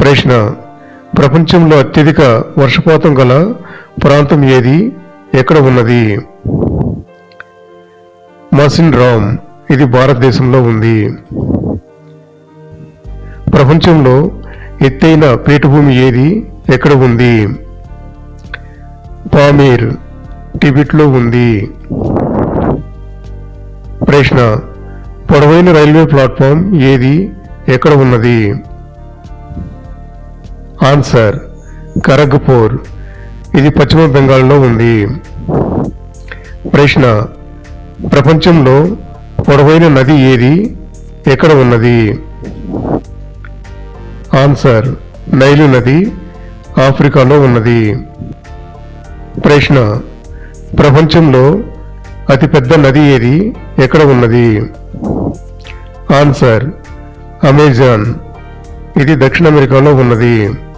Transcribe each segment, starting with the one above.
ప్రశ్న ప్రపంచంలో అత్యధిక వర్షపాతం గల ప్రాంతం ఏది ఎక్కడ ఉన్నది మసిన్ రామ్ ఇది భారతదేశంలో ఉంది ప్రపంచంలో ఎత్తైన పీఠభూమి ఏది ఎక్కడ ఉంది పామీర్ టిబెట్లో ఉంది ప్రశ్న పొడవైన రైల్వే ప్లాట్ఫామ్ ఏది ఎక్కడ ఉన్నది ఆన్సర్ ఖరగ్పూర్ ఇది పశ్చిమ బెంగాల్లో ఉంది ప్రశ్న ప్రపంచంలో పొడవైన నది ఏది ఎక్కడ ఉన్నది ఆన్సర్ నైలు నది ఆఫ్రికాలో ఉన్నది ప్రశ్న ప్రపంచంలో అతిపెద్ద నది ఏది ఎక్కడ ఉన్నది ఆన్సర్ అమెజాన్ ఇది దక్షిణ అమెరికాలో ఉన్నది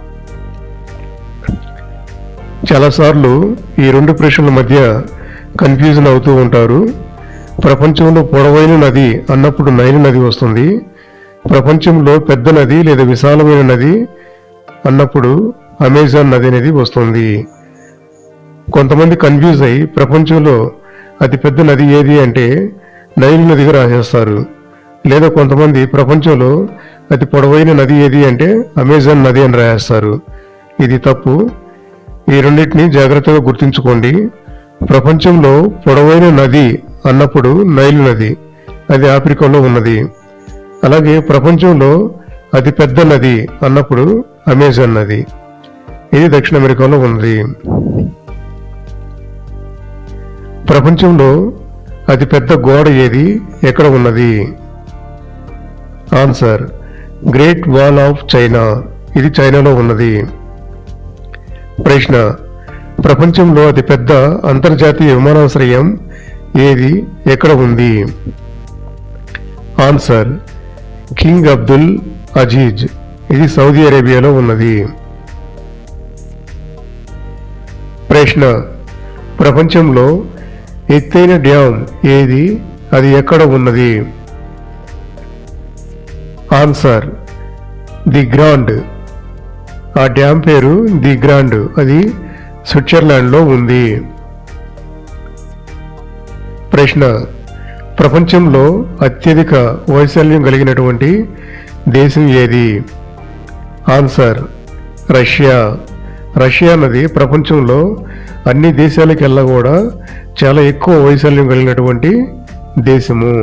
చాలాసార్లు ఈ రెండు ప్రశ్నల మధ్య కన్ఫ్యూజన్ అవుతూ ఉంటారు ప్రపంచంలో పొడవైన నది అన్నప్పుడు నైలు నది వస్తుంది ప్రపంచంలో పెద్ద నది లేదా విశాలమైన నది అన్నప్పుడు అమెజాన్ నది అనేది వస్తుంది కొంతమంది కన్ఫ్యూజ్ అయి ప్రపంచంలో అతి పెద్ద నది ఏది అంటే నైల్ నదిగా రాసేస్తారు లేదా కొంతమంది ప్రపంచంలో అతి పొడవైన నది ఏది అంటే అమెజాన్ నది అని రాసేస్తారు ఇది తప్పు ఈ రెండింటిని జాగ్రత్తగా గుర్తుంచుకోండి ప్రపంచంలో పొడవైన నది అన్నప్పుడు నైలు నది అది ఆఫ్రికాలో ఉన్నది అలాగే ప్రపంచంలో అతి పెద్ద నది అన్నప్పుడు అమెజాన్ నది ఇది దక్షిణ అమెరికాలో ఉన్నది ప్రపంచంలో అతి పెద్ద గోడ ఏది ఎక్కడ ఉన్నది answer great wall of China ఇది చైనాలో ఉన్నది ప్రశ్న ప్రపంచంలో అతి పెద్ద అంతర్జాతీయ విమానాశ్రయం ఏది ఎక్కడ ఉంది ఆన్సర్ కింగ్ అబ్దుల్ అజీజ్ ఇది సౌదీ అరేబియాలో ఉన్నది ప్రశ్న ప్రపంచంలో ఎత్తైన డ్యామ్ ఏది అది ఎక్కడ ఉన్నది ఆన్సర్ ది గ్రాండ్ ఆ డ్యామ్ పేరు ది గ్రాండ్ అది స్విట్జర్లాండ్లో ఉంది ప్రశ్న ప్రపంచంలో అత్యధిక వైశాల్యం కలిగినటువంటి దేశం ఏది ఆన్సర్ రష్యా రష్యా అన్నది ప్రపంచంలో అన్ని దేశాలకెల్లా కూడా చాలా ఎక్కువ వైశాల్యం కలిగినటువంటి దేశము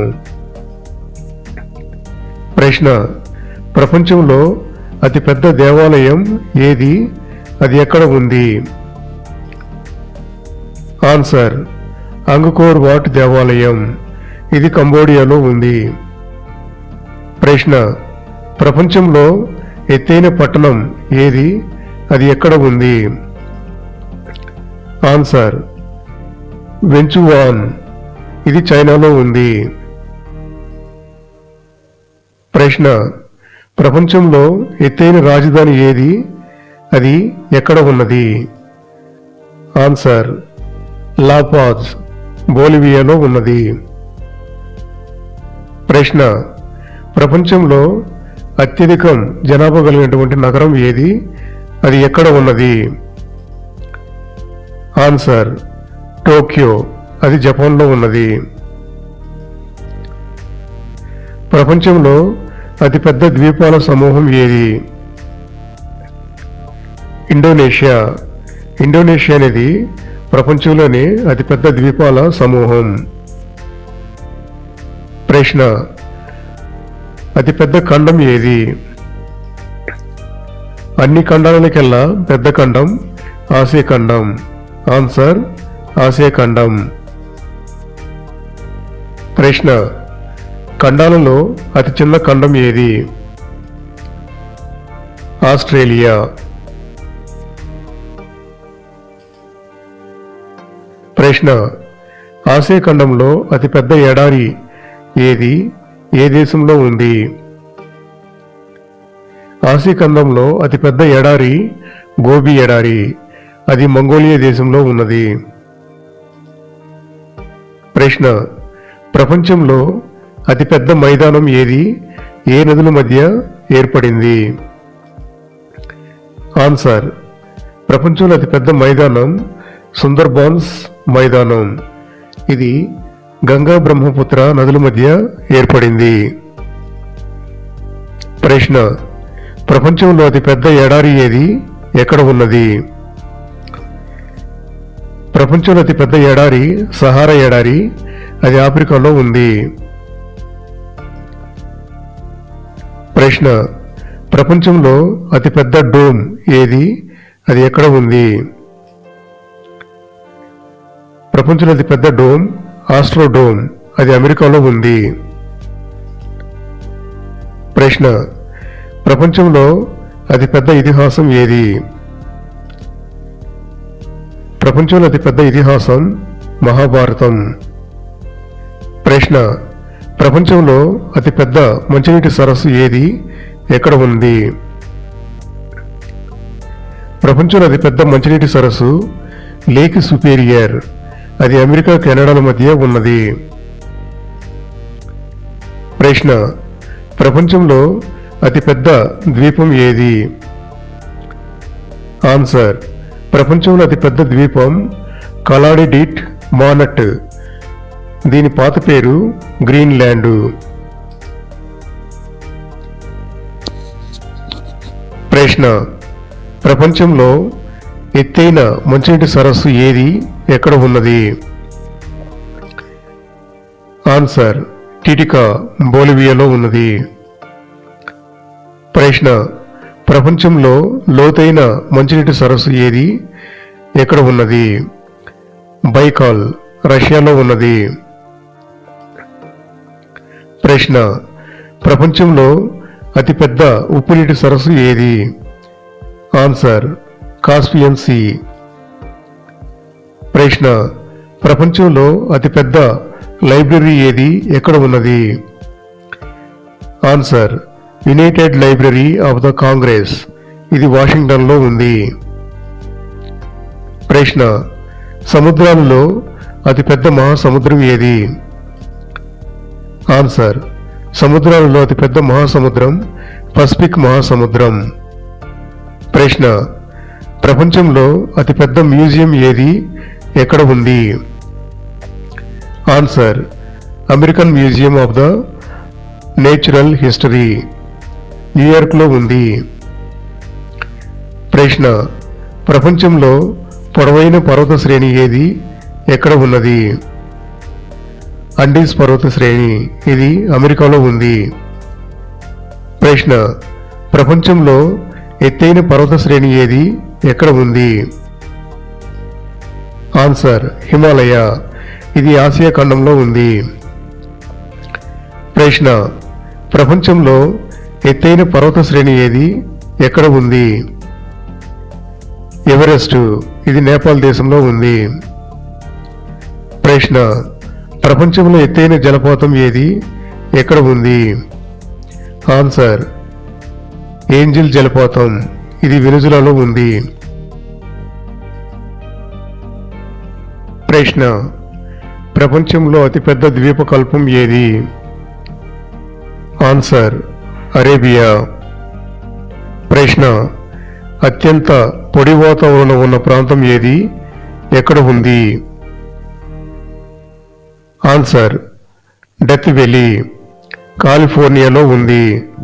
ప్రశ్న ప్రపంచంలో అతిపెద్ద దేవాలయం ఏది అది ఎక్కడ ఉంది ఆన్సర్ అంగుకోర్ వాట్ దేవాలయం ఇది కంబోడియాలో ఉంది ప్రశ్న ప్రపంచంలో ఎత్తైన పట్టణం ఏది అది ఎక్కడ ఉంది ఆన్సర్ వెంచువాన్ ఇది చైనాలో ఉంది ప్రశ్న ప్రపంచంలో ఎత్తైన రాజధాని ఏది అది ఎక్కడ ఉన్నది ఆన్సర్ లాపాజ్ బోలివియాలో ఉన్నది ప్రశ్న ప్రపంచంలో అత్యధికం జనాభా కలిగినటువంటి నగరం ఏది అది ఎక్కడ ఉన్నది ఆన్సర్ టోక్యో అది జపాన్లో ఉన్నది ప్రపంచంలో అతిపెద్ద ద్వీపాల సమూహం ఏది ఇండోనేషియా ఇండోనేషియా అనేది ప్రపంచంలోనే అతిపెద్ద ద్వీపాల సమూహం ప్రశ్న అతిపెద్ద ఖండం ఏది అన్ని ఖండాలకెల్లా పెద్ద ఖండం ఆసియా ఖండం ఆన్సర్ ఆసియా ఖండం ప్రశ్న ఖండాలలో అతి చిన్న ఖండం ఏది ఆస్ట్రేలియా ప్రశ్న ఆసియా ఖండంలో అతిపెద్ద ఎడారి ఏది ఏ దేశంలో ఉంది ఆసియా ఖండంలో అతిపెద్ద ఎడారి గోబీ ఎడారి అది మంగోలియా దేశంలో ఉన్నది ప్రశ్న ప్రపంచంలో అతిపెద్ద మైదానం ఏది ఏ నదుల మధ్య ఏర్పడింది ఆన్సర్ ప్రపంచంలో అతిపెద్ద మైదానం సుందర్బాన్స్ మైదానం ఇది గంగా బ్రహ్మపుత్ర నదుల మధ్య ఏర్పడింది ప్రశ్న ప్రపంచంలో అతిపెద్ద ఎడారి ఏది ఎక్కడ ఉన్నది ప్రపంచంలో అతిపెద్ద ఎడారి సహారా ఎడారి అది ఆఫ్రికాలో ఉంది ప్రశ్న ప్రపంచంలో అతిపెద్ద డోమ్ ఏది అది ఎక్కడ ఉంది ప్రపంచంలో అతిపెద్ద డోమ్ ఆస్ట్రోడోమ్ అది అమెరికాలో ఉంది ప్రశ్న ప్రపంచంలో అతిపెద్ద ఇతిహాసం ఏది ప్రపంచంలో అతిపెద్ద ఇతిహాసం మహాభారతం ప్రశ్న ప్రపంచంలో అతిపెద్ద మంచినీటి సరస్సు ఏది ఎక్కడ ఉంది ప్రపంచంలో అతిపెద్ద మంచినీటి సరస్సు లేక్ సుపీరియర్ అది అమెరికా కెనడాల మధ్య ఉన్నది ప్రశ్న ప్రపంచంలో అతిపెద్ద ద్వీపం ఏది ఆన్సర్ ప్రపంచంలో అతిపెద్ద ద్వీపం కలాడిడిట్ మానట్ దీని పాత పేరు గ్రీన్లాండ్ ప్రశ్న ప్రపంచంలో ఎత్తైన మంచినీటి సరస్సు ఏది ఎక్కడ ఉన్నది ఆన్సర్ టిటికా బోలివియాలో ఉన్నది ప్రశ్న ప్రపంచంలో లోతైన మంచినీటి సరస్సు ఏది ఎక్కడ ఉన్నది బైకాల్ రష్యాలో ఉన్నది ప్రశ్న ప్రపంచంలో అతిపెద్ద ఉప్పునీటి సరస్సు ఏది ఆన్సర్ కాస్పియన్ సీ ప్రశ్న ప్రపంచంలో అతిపెద్ద లైబ్రరీ ఏది ఎక్కడ ఉన్నది answer united library of the congress ఇది వాషింగ్టన్లో ఉంది ప్రశ్న సముద్రాలలో అతిపెద్ద మహాసముద్రం ఏది ఆన్సర్ సముద్రాలలో అతిపెద్ద మహాసముద్రం పసిఫిక్ మహాసముద్రం ప్రశ్న ప్రపంచంలో అతిపెద్ద మ్యూజియం ఏది ఎక్కడ ఉంది answer American museum of the natural history న్యూయార్క్లో ఉంది ప్రశ్న ప్రపంచంలో పొడవైన పర్వత శ్రేణి ఏది ఎక్కడ ఉన్నది అండీస్ పర్వత శ్రేణి ఇది అమెరికాలో ఉంది ప్రశ్న ప్రపంచంలో ఎత్తైన పర్వత శ్రేణి ఏది ఎక్కడ ఉంది ఆన్సర్ హిమాలయ ఇది ఆసియా ఖండంలో ఉంది ప్రశ్న ప్రపంచంలో ఎత్తైన పర్వత శ్రేణి ఏది ఎక్కడ ఉంది ఎవరెస్ట్ ఇది నేపాల్ దేశంలో ఉంది ప్రశ్న ప్రపంచంలో ఎత్తైన జలపాతం ఏది ఎక్కడ ఉంది ఆన్సర్ ఏంజిల్ జలపాతం ఇది వెనుజులాలో ఉంది ప్రశ్న ప్రపంచంలో అతిపెద్ద ద్వీపకల్పం ఏది ఆన్సర్ అరేబియా ప్రశ్న అత్యంత పొడి వాతావరణం ఉన్న ప్రాంతం ఏది ఎక్కడ ఉంది ఆన్సర్ డెత్ వ్యాలీ కాలిఫోర్నియాలో ఉంది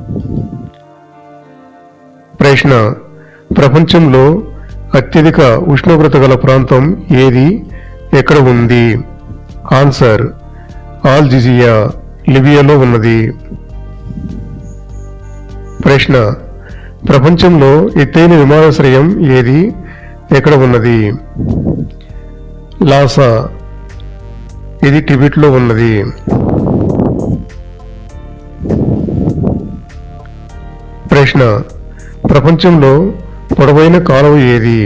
ప్రశ్న ప్రపంచంలో అత్యధిక ఉష్ణోగ్రత గల ప్రాంతం ఏది ఎక్కడ ఉంది ఆన్సర్ ఆల్జిజియా లిబియాలో ఉన్నది ప్రశ్న ప్రపంచంలో ఎత్తైన విమానాశ్రయం ఏది ఎక్కడ ఉన్నది లాసా ఇది టిబెట్లో ఉన్నది ప్రశ్న ప్రపంచంలో పొడవైన కాలువ ఏది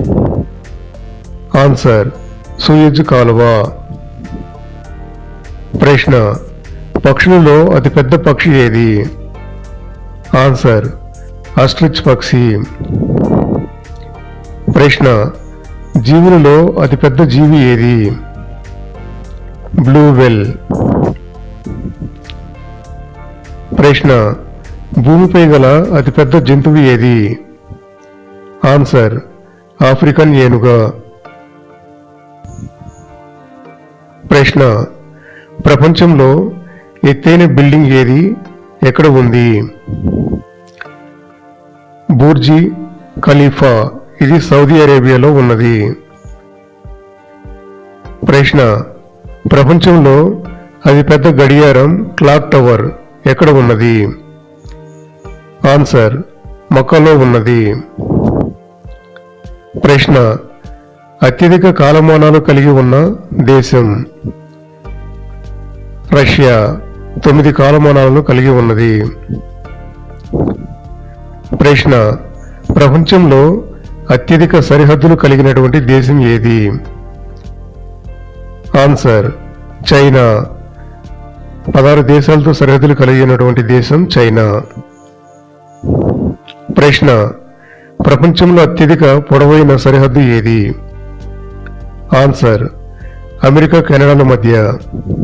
ఆన్సర్ సూయజ్ కాలువ ప్రశ్న పక్షులలో అతిపెద్ద పక్షి ఏది ఆన్సర్ ఆస్ట్రిచ్ పక్షి ప్రశ్న జీవులలో అతిపెద్ద జీవి ఏది బ్లూ వెల్ ప్రశ్న భూమిపై గల అతిపెద్ద జంతువు ఏది ఆన్సర్ ఆఫ్రికన్ ఏనుగ ప్రశ్న ప్రపంచంలో ఎత్తైన బిల్డింగ్ ఏది ఎక్కడ ఉంది బూర్జీ ఖలీఫా ఇది సౌదీ అరేబియాలో ఉన్నది ప్రశ్న ప్రపంచంలో అతిపెద్ద గడియారం క్లాక్ టవర్ ఎక్కడ ఉన్నది ఆన్సర్ మక్కలో ఉన్నది ప్రశ్న అత్యధిక కాలమానాలు కలిగి ఉన్న దేశం రష్యా తొమ్మిది కాలమానాలను కలిగి ఉన్నది ప్రశ్న ప్రపంచంలో అత్యధిక సరిహద్దులు కలిగినటువంటి దేశం ఏది ఆన్సర్ చైనా పదహారు దేశాలతో సరిహద్దులు కలిగినటువంటి దేశం చైనా ప్రశ్న ప్రపంచంలో అత్యధిక పొడవైన సరిహద్దు ఏది ఆన్సర్ అమెరికా కెనడాల మధ్య